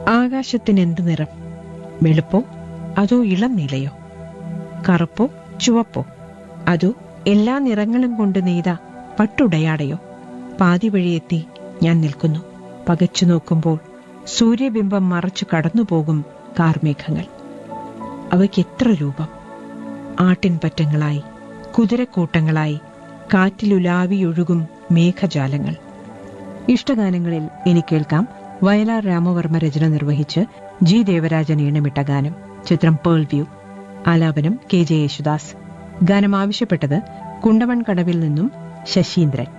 ആകാശത്തിന് എന്ത് നിറം വെളുപ്പോ അതോ ഇളം നീലയോ കറുപ്പോ ചുവപ്പോ അതോ എല്ലാ നിറങ്ങളും കൊണ്ട് നെയ്ത പട്ടുടയാടയോ പാതി വഴിയെത്തി ഞാൻ നിൽക്കുന്നു പകച്ചു നോക്കുമ്പോൾ സൂര്യബിംബം മറച്ചു കടന്നുപോകും കാർമേഘങ്ങൾ അവയ്ക്ക് എത്ര രൂപം ആട്ടിൻപറ്റങ്ങളായി കുതിരക്കൂട്ടങ്ങളായി കാറ്റിലുലാവിയൊഴുകും മേഘജാലങ്ങൾ ഇഷ്ടഗാനങ്ങളിൽ ഇനി കേൾക്കാം വയലാർ രാമവർമ്മ രചന നിർവഹിച്ച് ജി ദേവരാജൻ ഈണമിട്ട ഗാനം ചിത്രം പേൾ വ്യൂ ആലാപനം കെ ജെ യേശുദാസ് ഗാനം ആവശ്യപ്പെട്ടത് കുണ്ടമൺ കടവിൽ നിന്നും ശശീന്ദ്രൻ